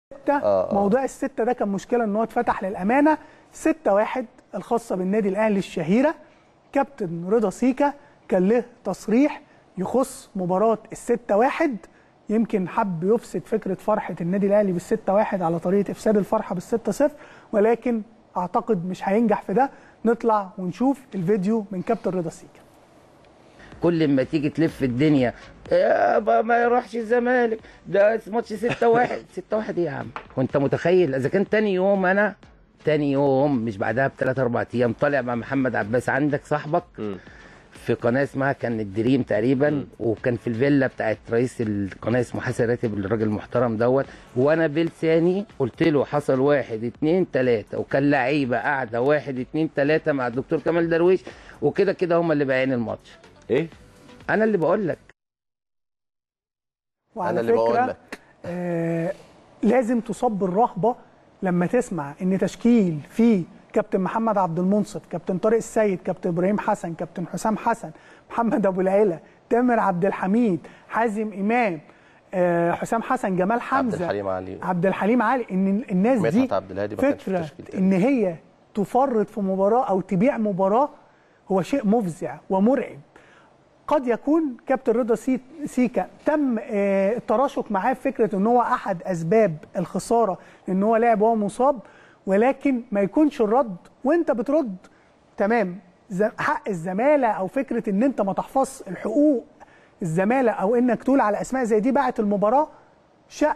ستة موضوع الستة ده كان مشكلة ان هو اتفتح للأمانة ستة واحد الخاصة بالنادي الأهلي الشهيرة كابتن رضا سيكا كان له تصريح يخص مباراة الستة واحد يمكن حب يفسد فكرة فرحة النادي الأهلي بالستة واحد على طريقة إفساد الفرحة بالستة صفر ولكن أعتقد مش هينجح في ده نطلع ونشوف الفيديو من كابتن رضا سيكا كل ما تيجي تلف الدنيا يابا ما يروحش الزمالك ده ماتش 6 1 6 1 ايه يا عم وانت متخيل اذا كان تاني يوم انا تاني يوم مش بعدها بثلاث اربع ايام طالع مع محمد عباس عندك صاحبك في قناه اسمها كان الدريم تقريبا وكان في الفيلا بتاعت رئيس القناه اسمه حسن راتب الراجل المحترم دوت وانا بلساني قلت له حصل واحد اتنين تلاته وكان لعيبه قاعده واحد اتنين تلاته مع الدكتور كمال درويش وكده كده هم اللي بايعين الماتش ايه انا اللي بقول لك وعلى أنا اللي فكرة بقول لك. آه لازم تصب الرهبة لما تسمع ان تشكيل فيه كابتن محمد عبد المنصف كابتن طارق السيد كابتن ابراهيم حسن كابتن حسام حسن محمد ابو العيله تامر عبد الحميد حازم امام آه حسام حسن جمال حمزه الحليم علي. عبد الحليم علي ان الناس دي مدحت عبد الهادي ما كانش في فكره التشكيل تاني. ان هي تفرط في مباراه او تبيع مباراه هو شيء مفزع ومرعب قد يكون كابتن رضا سي- سيكا تم آه، التراشق معاه في فكره ان هو احد اسباب الخساره ان هو لاعب وهو مصاب ولكن ما يكونش الرد وانت بترد تمام ز- حق الزماله او فكره ان انت ما تحفظش الحقوق الزماله او انك تقول على اسماء زي دي باعت المباراه شأن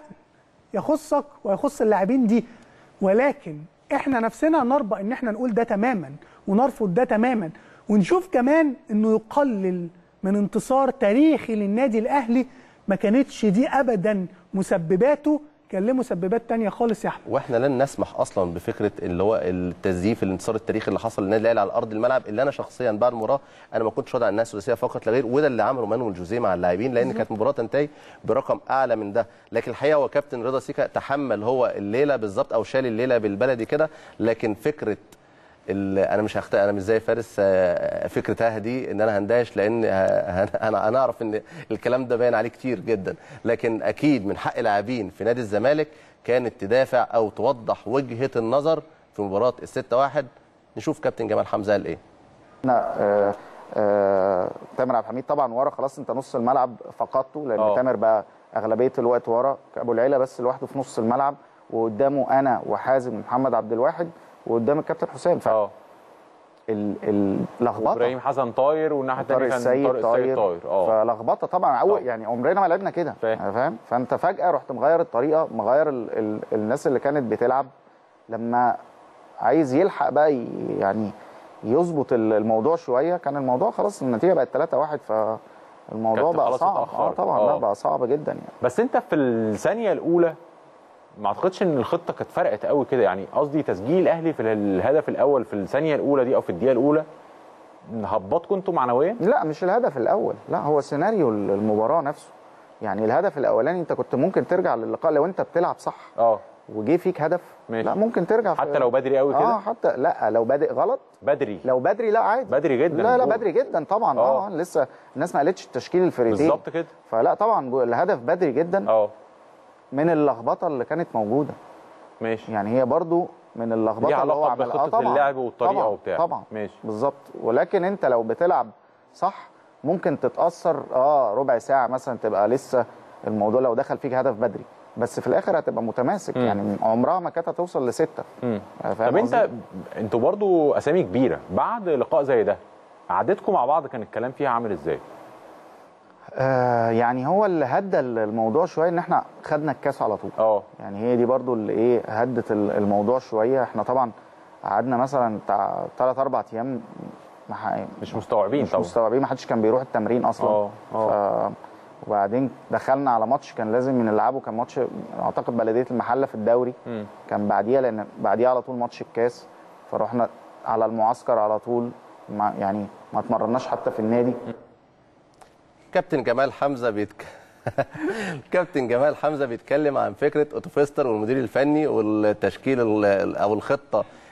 يخصك ويخص اللاعبين دي ولكن احنا نفسنا نرضى ان احنا نقول ده تماما ونرفض ده تماما ونشوف كمان انه يقلل من انتصار تاريخي للنادي الاهلي ما كانتش دي ابدا مسبباته كان له مسببات تانية خالص يا احمد واحنا لن نسمح اصلا بفكره اللي هو التزييف الانتصار التاريخي اللي حصل للنادي الاهلي على ارض الملعب اللي انا شخصيا بعد المباراه انا ما كنتش راضي عن الناس الثلاثيه فقط لا غير وده اللي عمله مانويل جوزيه مع اللاعبين لان كانت مباراه تنتهي برقم اعلى من ده لكن الحقيقه هو كابتن رضا سيكا تحمل هو الليله بالظبط او شال الليله بالبلدي كده لكن فكره ال- انا مش هخت... انا مش زي فارس آه، فكره هدي ان انا هندهش لان ه- انا انا اعرف ان الكلام ده باين عليه كتير جدا لكن اكيد من حق لاعبين في نادي الزمالك كانت تدافع او توضح وجهه النظر في مباراه الستة واحد نشوف كابتن جمال حمزه قال ايه احنا آه، آه، تامر عبد الحميد طبعا ورا خلاص انت نص الملعب فقدته لان آه. تامر بقى اغلبيه الوقت ورا ابو العيله بس لوحده في نص الملعب وقدامه انا وحازم ومحمد عبد الواحد وقدام الكابتن حسام ف اه ال- ال- اللخبطه ابراهيم حسن طاير والناحيه طارق الثانيه كان السيد طارق السيد طاير طاير اه فلخبطه طبعا اول طبعا. يعني عمرنا ما لعبنا كده فاهم. يعني فاهم فانت فجاه رحت مغير الطريقه مغير ال ال الناس اللي كانت بتلعب لما عايز يلحق بقى ي- يعني يظبط ال- الموضوع شويه كان الموضوع خلاص النتيجه بقت 3 1 فالموضوع كانت بقى خلاص صعب اه اتأخرت. طبعا آه. لا بقى صعب جدا يعني بس انت في الثانيه الاولى ما اعتقدش ان الخطه كانت فرقت قوي كده يعني قصدي تسجيل الاهلي في الهدف الاول في الثانيه الاولى دي او في الدقيقه الاولى هبطكم انتوا معنويا لا مش الهدف الاول لا هو سيناريو المباراه نفسه يعني الهدف الاولاني انت كنت ممكن ترجع للقاء لو انت بتلعب صح اه وجه فيك هدف ماشي. لا ممكن ترجع في- حتى لو بدري قوي كده اه حتى لا لو بادئ غلط بدري لو بدري لا عادي بدري جدا لا لا الجول. بدري جدا طبعا آه. اه, لسه الناس ما قالتش تشكيل الفريقين بالظبط كده فلا طبعا جو- الهدف بدري جدا اه من اللخبطه اللي كانت موجوده ماشي يعني هي برضو من ليها اللخبطه اللي هو علاقة عملها بخطة اللعب والطريقة طبعا وبتاع. طبعا ماشي. بالظبط ولكن انت لو بتلعب صح ممكن تتاثر اه ربع ساعه مثلا تبقى لسه الموضوع لو دخل فيك هدف بدري بس في الاخر هتبقى متماسك مم. يعني عمرها ما كانت هتوصل لسته مم. فاهم طب انت قصدي؟ انتوا برضو اسامي كبيره بعد لقاء زي ده قعدتكم مع بعض كان الكلام فيها عامل ازاي؟ آه يعني هو اللي هدى الموضوع شويه ان احنا خدنا الكاس على طول اه يعني هي دي برضو اللي ايه هدت ال- الموضوع شويه احنا طبعا قعدنا مثلا بتاع 3 4 ايام ما ح- مش مستوعبين مش طبعا مستوعبين ما حدش كان بيروح التمرين اصلا اه اه ف... وبعدين دخلنا على ماتش كان لازم نلعبه كان ماتش اعتقد بلديه المحله في الدوري مم. كان بعديها لان بعديها على طول ماتش الكاس فرحنا على المعسكر على طول ما يعني ما اتمرناش حتى في النادي كابتن جمال حمزه بيتك... كابتن جمال حمزه بيتكلم عن فكره اوتوفيستر والمدير الفني والتشكيل ال- او الخطه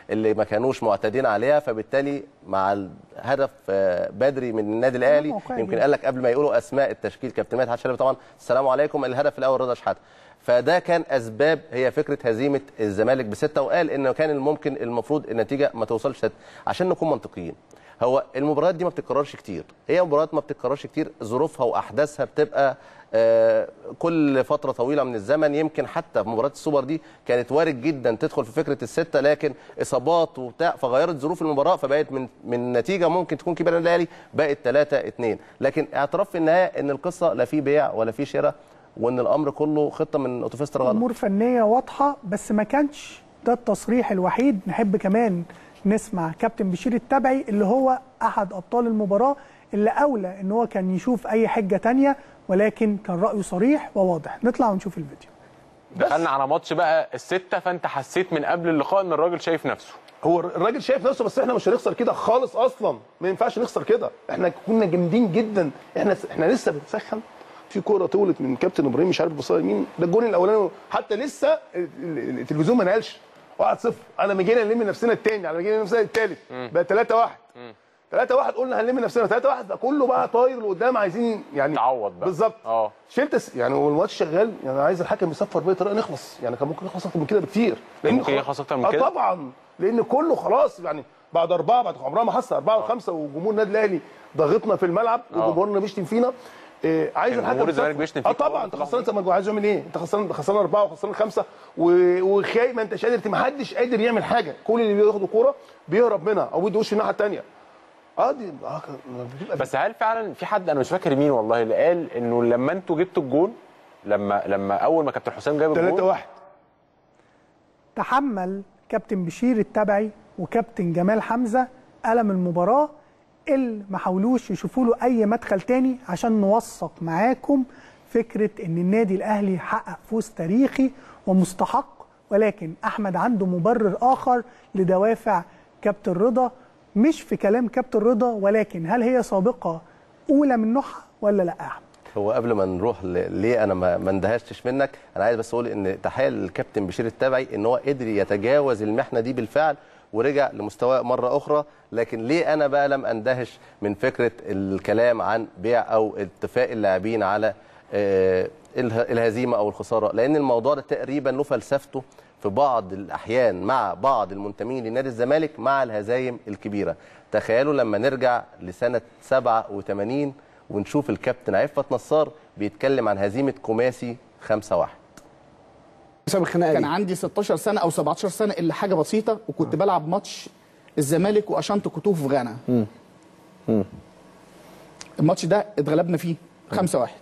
اللي ما كانوش معتادين عليها فبالتالي مع الهدف آه، بدري من النادي الاهلي واقعي يمكن جدا. قال لك قبل ما يقولوا اسماء التشكيل كابتن مدحت شلبي طبعا السلام عليكم الهدف الاول رضا شحاته فده كان اسباب هي فكره هزيمه الزمالك بسته وقال انه كان الممكن المفروض النتيجه ما توصلش ست عشان نكون منطقيين هو المباريات دي ما بتتكررش كتير هي مباريات ما بتتكررش كتير ظروفها واحداثها بتبقى آه، كل فتره طويله من الزمن يمكن حتى في مباراه السوبر دي كانت وارد جدا تدخل في فكره السته لكن اصابات وبتاع فغيرت ظروف المباراه فبقت من من نتيجه ممكن تكون كبيره للنادي الاهلي بقت 3 2 لكن اعتراف في النهايه ان القصه لا في بيع ولا في شراء وان الامر كله خطه من اوتوفيستر غلط امور فنيه واضحه بس ما كانش ده التصريح الوحيد نحب كمان نسمع كابتن بشير التبعي اللي هو احد ابطال المباراه اللي اولى ان هو كان يشوف اي حجه تانية ولكن كان رايه صريح وواضح نطلع ونشوف الفيديو دخلنا على ماتش بقى الستة فانت حسيت من قبل اللقاء ان الراجل شايف نفسه هو الراجل شايف نفسه بس احنا مش هنخسر كده خالص اصلا ما ينفعش نخسر كده احنا كنا جامدين جدا احنا احنا لسه بنسخن في كوره طولت من كابتن ابراهيم مش عارف بصها يمين ده الجون الاولاني حتى لسه ال- ال- التلفزيون ما نقلش 1-0 انا ما جينا نلم نفسنا الثاني على ما جينا نلم نفسنا الثالث بقى 3-1 3 1 قلنا هنلم نفسنا 3 1 بقى كله بقى طاير لقدام عايزين يعني تعوض بقى. بالظبط اه. شلت س- يعني هو الماتش شغال يعني عايز الحكم يصفر باي طريقه نخلص يعني كان ممكن يخلص اكتر من كده بكتير لان ممكن خلاص- يخلص أكتر من آه كده؟ طبعا لان كله خلاص يعني بعد اربعه بعد عمرها ما حصل اربعه وخمسه وجمهور النادي الاهلي ضاغطنا في الملعب وجمهورنا بيشتم فينا إيه عايز كان الحكم جمهور الزمالك يصفر. بيشتم اه فيك أول طبعا انت ما خسران انت عايز يعمل ايه؟ انت خسران خسران اربعه وخسران خمسه و- وخايف ما انتش قادر ما حدش قادر يعمل حاجه كل اللي بياخدوا كوره بيهرب منها او بيدي وش الناحيه الثانيه اه دي اه كان- بتبقى بس هل فعلا في حد انا مش فاكر مين والله اللي قال انه لما انتوا جبتوا الجون لما لما اول ما كابتن حسام جاب 3 الجون 1 تحمل كابتن بشير التبعي وكابتن جمال حمزه ألم المباراة اللي ما حاولوش يشوفوا له أي مدخل تاني عشان نوثق معاكم فكرة إن النادي الأهلي حقق فوز تاريخي ومستحق ولكن أحمد عنده مبرر آخر لدوافع كابتن رضا مش في كلام كابتن رضا ولكن هل هي سابقة أولى من نوعها ولا لأ يا أحمد؟ هو قبل ما نروح ل- ليه انا ما ما اندهشتش منك انا عايز بس اقول ان تحيه للكابتن بشير التبعي ان هو قدر يتجاوز المحنه دي بالفعل ورجع لمستواه مره اخرى لكن ليه انا بقى لم اندهش من فكره الكلام عن بيع او اتفاق اللاعبين على آه، اله- الهزيمه او الخساره لان الموضوع ده تقريبا له فلسفته في بعض الاحيان مع بعض المنتمين لنادي الزمالك مع الهزايم الكبيره تخيلوا لما نرجع لسنه 87 ونشوف الكابتن عفت نصار بيتكلم عن هزيمه كوماسي 5-1 بسبب الخناقه كان دي عندي 16 سنه او 17 سنه الا حاجه بسيطه وكنت بلعب ماتش الزمالك واشانت كوتو في غانا الماتش ده اتغلبنا فيه 5 1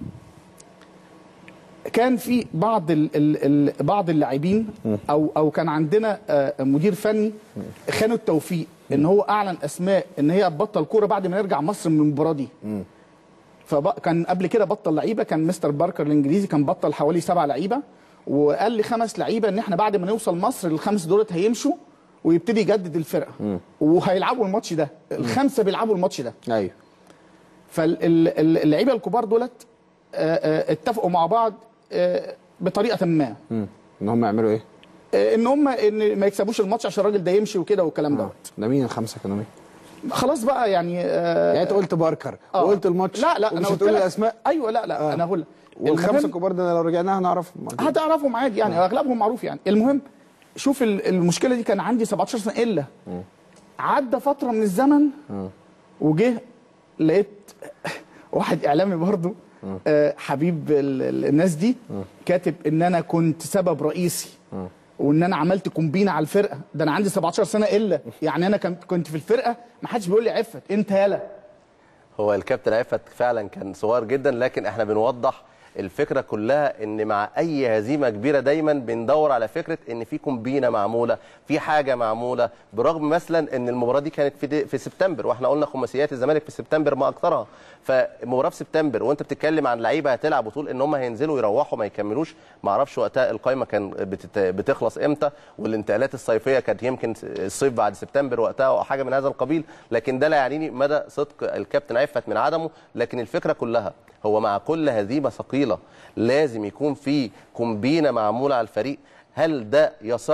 كان في بعض ال ال ال بعض اللاعبين او او كان عندنا آه، مدير فني خانوا التوفيق ان هو اعلن اسماء ان هي تبطل كوره بعد ما نرجع مصر من المباراه دي فكان قبل كده بطل لعيبه كان مستر باركر الانجليزي كان بطل حوالي سبع لعيبه وقال لي خمس لعيبه ان احنا بعد ما نوصل مصر الخمس دولت هيمشوا ويبتدي يجدد الفرقه وهيلعبوا الماتش ده الخمسه بيلعبوا الماتش ده ايوه فاللعيبه الكبار دولت آه، آه، اتفقوا مع بعض آه، بطريقه ما مم. ان هم يعملوا ايه؟ آه، ان هم ان ما يكسبوش الماتش عشان الراجل ده يمشي وكده والكلام دوت ده مين الخمسه كانوا مين؟ خلاص بقى يعني آه، يعني انت قلت باركر آه. وقلت الماتش لا لا ومش انا قلت هتقول لك- الاسماء ايوه لا لا انا هقول لك. والخمسه المهم- الكبار ده لو رجعناها هنعرفهم هتعرفهم عادي يعني اغلبهم معروف يعني المهم شوف ال- المشكله دي كان عندي 17 سنه الا عدى فتره من الزمن وجه لقيت واحد اعلامي برضه آه، حبيب ال- ال- الناس دي كاتب ان انا كنت سبب رئيسي وان انا عملت كومبينه على الفرقه ده انا عندي 17 سنه الا يعني انا كنت كنت في الفرقه ما حدش بيقول لي عفت انت يالا هو الكابتن عفت فعلا كان صغير جدا لكن احنا بنوضح الفكره كلها ان مع اي هزيمه كبيره دايما بندور على فكره ان في كومبينه معموله في حاجه معموله برغم مثلا ان المباراه دي كانت في دي في سبتمبر واحنا قلنا خماسيات الزمالك في سبتمبر ما اكثرها فمباراه في سبتمبر وانت بتتكلم عن لعيبه هتلعب وتقول ان هم هينزلوا يروحوا ما يكملوش ما اعرفش وقتها القايمه كان بتت... بتخلص امتى والانتقالات الصيفيه كانت يمكن الصيف بعد سبتمبر وقتها او حاجه من هذا القبيل لكن ده لا يعنيني مدى صدق الكابتن عفت من عدمه لكن الفكره كلها هو مع كل هزيمه ثقيله لازم يكون في كومبينه معموله على الفريق هل ده يصح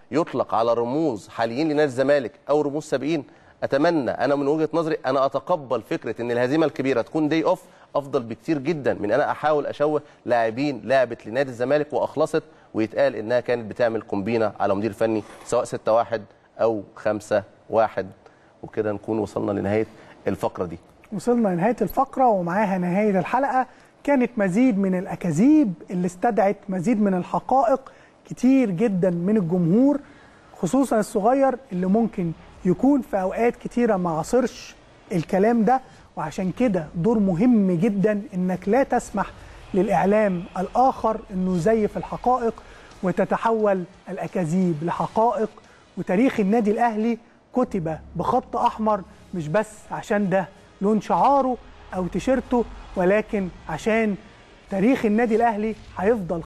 يطلق على رموز حاليين لنادي الزمالك او رموز سابقين اتمنى انا من وجهه نظري انا اتقبل فكره ان الهزيمه الكبيره تكون دي اوف افضل بكتير جدا من انا احاول اشوه لاعبين لعبت لنادي الزمالك واخلصت ويتقال انها كانت بتعمل كومبينه على مدير فني سواء 6 1 او 5 1 وكده نكون وصلنا لنهايه الفقره دي وصلنا لنهايه الفقره ومعاها نهايه الحلقه كانت مزيد من الاكاذيب اللي استدعت مزيد من الحقائق كتير جدا من الجمهور خصوصا الصغير اللي ممكن يكون في اوقات كتيره ما عاصرش الكلام ده وعشان كده دور مهم جدا انك لا تسمح للاعلام الاخر انه يزيف الحقائق وتتحول الاكاذيب لحقائق وتاريخ النادي الاهلي كتب بخط احمر مش بس عشان ده لون شعاره او تيشيرته ولكن عشان تاريخ النادي الاهلي هيفضل